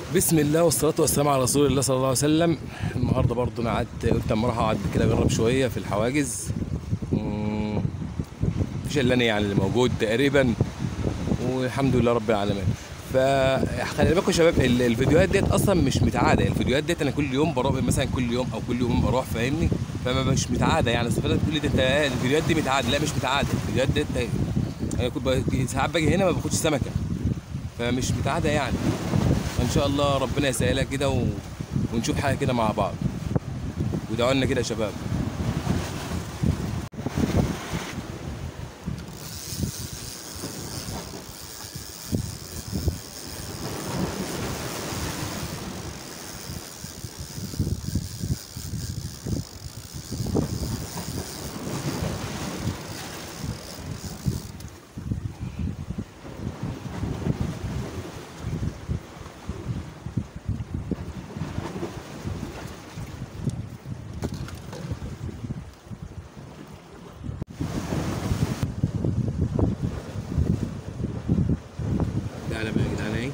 بسم الله والصلاة والسلام على رسول الله صلى الله عليه وسلم النهارده برضه انا قعدت قلت اما اروح اقعد كده اجرب شوية في الحواجز مم، مفيش الا انا يعني اللي موجود تقريبا والحمد لله رب العالمين فخلي بالكم يا شباب ال- الفيديوهات ديت اصلا مش متعاده الفيديوهات ديت انا كل يوم بروح مثلا كل يوم او كل يوم بروح فاهمني فما مش متعاده يعني استفادة تقول لي ده انت إيه الفيديوهات دي متعاده لا مش متعاده الفيديوهات ديت انا كنت ب- ساعات باجي هنا ما باخدش سمكه فمش متعاده يعني ان شاء الله ربنا يسهلها كده و... ونشوف حاجه كده مع بعض ودعوا لنا كده يا شباب تعالى بقى يا جدعان اهي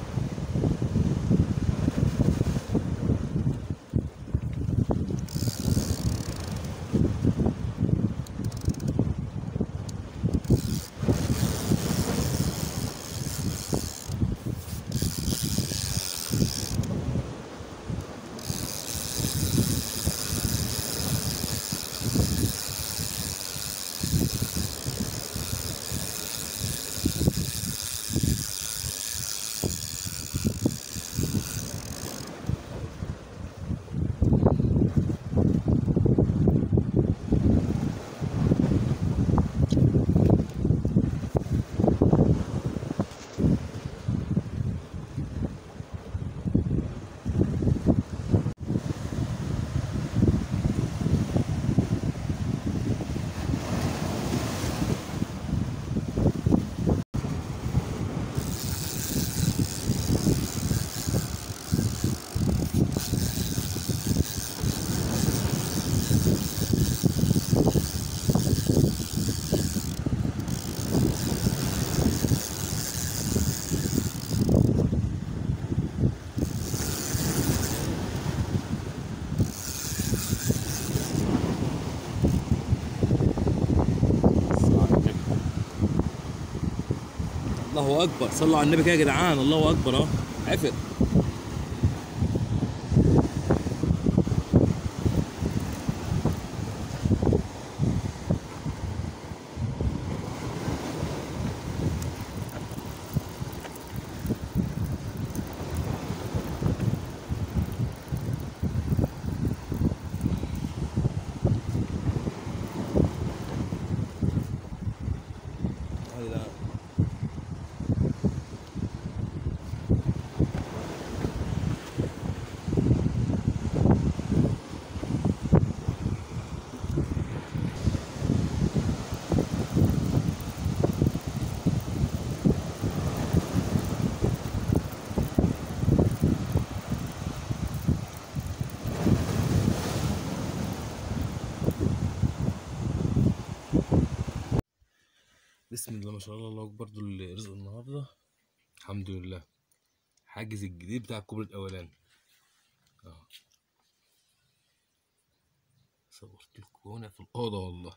الله اكبر صلوا على النبي كده يا جدعان الله اكبر اهو عفر هذا بسم الله ما شاء الله الله اكبر دول رزق النهارده الحمد لله حاجز الجديد بتاع الكوبري الاولاني اه صورت لكم هنا في الاوضه والله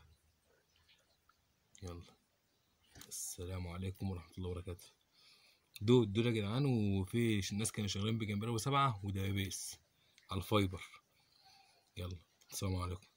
يلا السلام عليكم ورحمه الله وبركاته دول دول يا جدعان وفي ش- ناس كانوا شغالين بجمبري سبعة ودبابيس على الفايبر يلا السلام عليكم